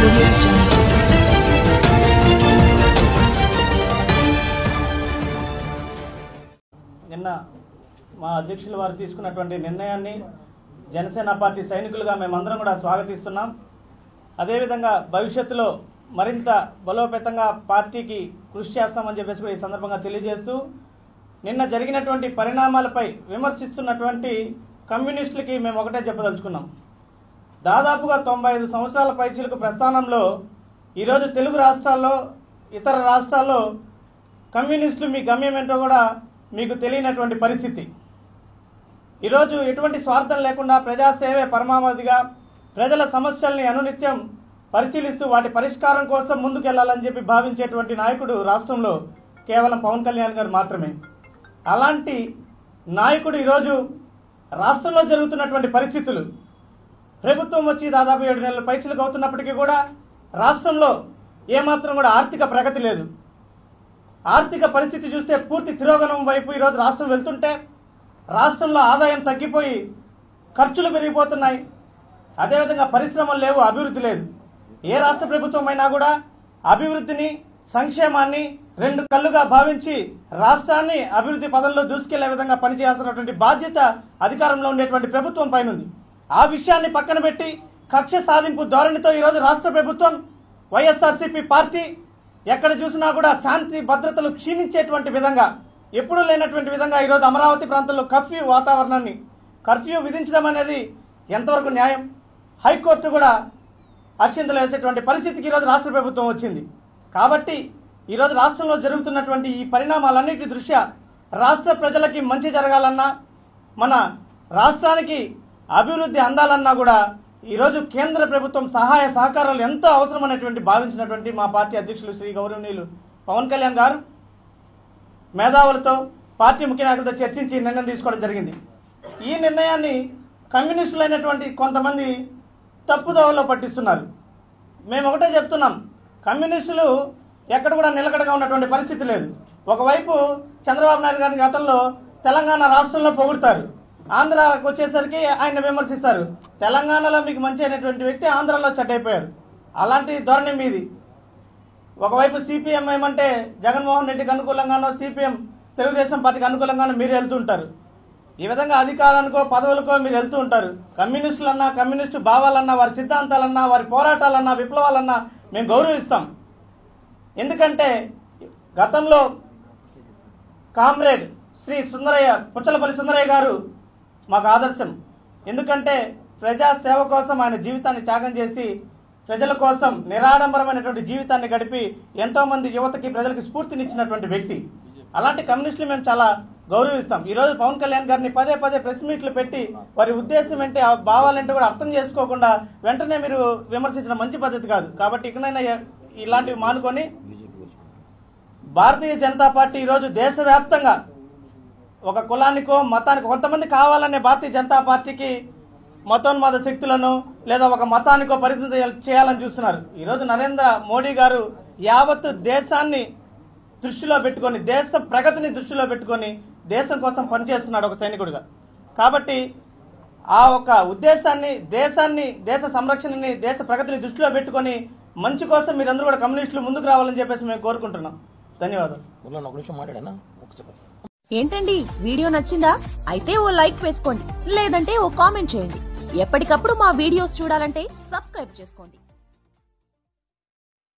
audio jungle. నిన్న మా అధ్యక్షుల వారు తీసుకున్నటువంటి నిర్ణయాన్ని జనసేన పార్టీ సైనికులుగా మేమందరం కూడా స్వాగతిస్తున్నాం అదేవిధంగా భవిష్యత్తులో మరింత బలోపేతంగా పార్టీకి కృషి చేస్తామని చెప్పేసి కూడా ఈ సందర్భంగా తెలియజేస్తూ నిన్న జరిగినటువంటి పరిణామాలపై విమర్శిస్తున్నటువంటి కమ్యూనిస్టులకి మేము ఒకటే చెప్పదలుచుకున్నాం దాదాపుగా తొంభై ఐదు సంవత్సరాల పైచీలకు ప్రస్థానంలో ఈరోజు తెలుగు రాష్ట్రాల్లో ఇతర రాష్ట్రాల్లో కమ్యూనిస్టులు మీ గమ్యం ఏంటో కూడా మీకు తెలియనటువంటి పరిస్థితి ఈరోజు ఎటువంటి స్వార్థం లేకుండా ప్రజాసేవే పరమావధిగా ప్రజల సమస్యల్ని అనునిత్యం పరిశీలిస్తూ వాటి పరిష్కారం కోసం ముందుకెళ్లాలని చెప్పి భావించేటువంటి నాయకుడు రాష్ట్రంలో కేవలం పవన్ కళ్యాణ్ గారు మాత్రమే అలాంటి నాయకుడు ఈరోజు రాష్ట్రంలో జరుగుతున్నటువంటి పరిస్థితులు ప్రభుత్వం వచ్చి దాదాపు ఏడు నెలల పైసలకు అవుతున్నప్పటికీ కూడా రాష్ట్రంలో ఏమాత్రం కూడా ఆర్థిక ప్రగతి లేదు ఆర్థిక పరిస్థితి చూస్తే పూర్తి తిరోగమనం వైపు ఈరోజు రాష్ట్రం వెళ్తుంటే రాష్ట్రంలో ఆదాయం తగ్గిపోయి ఖర్చులు పెరిగిపోతున్నాయి అదేవిధంగా పరిశ్రమలు లేవు అభివృద్ధి లేదు ఏ రాష్ట్ర ప్రభుత్వం అయినా కూడా అభివృద్ధిని సంక్షేమాన్ని రెండు కళ్ళుగా భావించి రాష్ట్రాన్ని అభివృద్ధి పదంలో దూసుకెళ్లే విధంగా పనిచేయాల్సినటువంటి బాధ్యత అధికారంలో ఉండేటువంటి ప్రభుత్వం పైన ఉంది ఆ విషయాన్ని పక్కన పెట్టి కక్ష సాధింపు ధోరణితో ఈరోజు రాష్ట్ర ప్రభుత్వం వైఎస్ఆర్సీపీ పార్టీ ఎక్కడ చూసినా కూడా శాంతి భద్రతలు క్షీణించేటువంటి విధంగా ఎప్పుడూ లేనటువంటి విధంగా ఈరోజు అమరావతి ప్రాంతంలో కర్ఫ్యూ వాతావరణాన్ని కర్ఫ్యూ విధించడం అనేది ఎంతవరకు న్యాయం హైకోర్టు కూడా అక్షింతలు వేసేటువంటి పరిస్థితికి ఈరోజు రాష్ట్ర ప్రభుత్వం వచ్చింది కాబట్టి ఈరోజు రాష్ట్రంలో జరుగుతున్నటువంటి ఈ పరిణామాలన్నిటి దృష్ట్యా రాష్ట్ర ప్రజలకి మంచి జరగాలన్నా మన రాష్ట్రానికి అభివృద్ధి అందాలన్నా కూడా ఈరోజు కేంద్ర ప్రభుత్వం సహాయ సహకారాలు ఎంతో అవసరమైనటువంటి భావించినటువంటి మా పార్టీ అధ్యక్షులు శ్రీ గౌరవనీయులు పవన్ కళ్యాణ్ గారు మేధావులతో పార్టీ ముఖ్య నాయకులతో చర్చించి నిర్ణయం తీసుకోవడం జరిగింది ఈ నిర్ణయాన్ని కమ్యూనిస్టులైనటువంటి కొంతమంది తప్పుదోవలో పట్టిస్తున్నారు మేము ఒకటే చెప్తున్నాం కమ్యూనిస్టులు ఎక్కడ కూడా నిలకడగా ఉన్నటువంటి పరిస్థితి లేదు ఒకవైపు చంద్రబాబు నాయుడు గారి గతంలో తెలంగాణ రాష్ట్రంలో పొగుడతారు ఆంధ్రాకు వచ్చేసరికి ఆయన విమర్శిస్తారు తెలంగాణలో మీకు మంచి అయినటువంటి వ్యక్తి ఆంధ్రాలో సెట్ అయిపోయారు అలాంటి ధోరణి మీది ఒకవైపు సిపిఎం ఏమంటే జగన్మోహన్ రెడ్డికి అనుకూలంగానో సిపిఎం తెలుగుదేశం పార్టీకి అనుకూలంగానో మీరు వెళ్తుంటారు ఈ విధంగా అధికారానికో పదవులకో మీరు వెళ్తూ ఉంటారు కమ్యూనిస్టులన్నా కమ్యూనిస్టు భావాలన్నా వారి సిద్ధాంతాలన్నా వారి పోరాటాలన్నా విప్లవాలన్నా మేము గౌరవిస్తాం ఎందుకంటే గతంలో కామ్రేడ్ శ్రీ సుందరయ్య పుచ్చలపల్లి సుందరయ్య గారు మాకు ఆదర్శం ఎందుకంటే ప్రజా సేవ కోసం ఆయన జీవితాన్ని త్యాగం చేసి ప్రజల కోసం నిరాడంబరమైనటువంటి జీవితాన్ని గడిపి ఎంతో మంది యువతకి ప్రజలకు స్ఫూర్తినిచ్చినటువంటి వ్యక్తి అలాంటి కమ్యూనిస్టులు మేము చాలా గౌరవిస్తాం ఈ రోజు పవన్ కళ్యాణ్ గారిని పదే పదే ప్రెస్ మీట్లు పెట్టి వారి ఉద్దేశం ఏంటి ఆ భావాలంటే కూడా అర్థం చేసుకోకుండా వెంటనే మీరు విమర్శించడం మంచి పద్ధతి కాదు కాబట్టి ఇకనైనా ఎ- ఇలాంటివి మానుకొని భారతీయ జనతా పార్టీ ఈరోజు దేశవ్యాప్తంగా ఒక కులానికో మతానికో కొంతమంది కావాలనే భారతీయ జనతా పార్టీకి మతోన్మాద శక్తులను లేదా ఒక మతానికో పరిమితి చేయాలని చూస్తున్నారు ఈరోజు నరేంద్ర మోడీ గారు యావత్తు దేశాన్ని దృష్టిలో పెట్టుకొని దేశ ప్రగతిని దృష్టిలో పెట్టుకొని దేశం కోసం పనిచేస్తున్నాడు ఒక సైనికుడిగా కాబట్టి ఆ ఒక ఉద్దేశాన్ని దేశాన్ని దేశ సంరక్షణని దేశ ప్రగతిని దృష్టిలో పెట్టుకొని మంచి కోసం మీరందరూ కూడా కమ్యూనిస్టులు ముందుకు రావాలని చెప్పేసి మేము కోరుకుంటున్నాం ధన్యవాదాలు మురళి ఒక నిమిషం మాట్లాడానా ఒకసారి ఏంటండి వీడియో నచ్చిందా అయితే ఓ లైక్ వేసుకోండి లేదంటే ఓ కామెంట్ చేయండి ఎప్పటికప్పుడు మా వీడియోస్ చూడాలంటే సబ్స్క్రైబ్ చేసుకోండి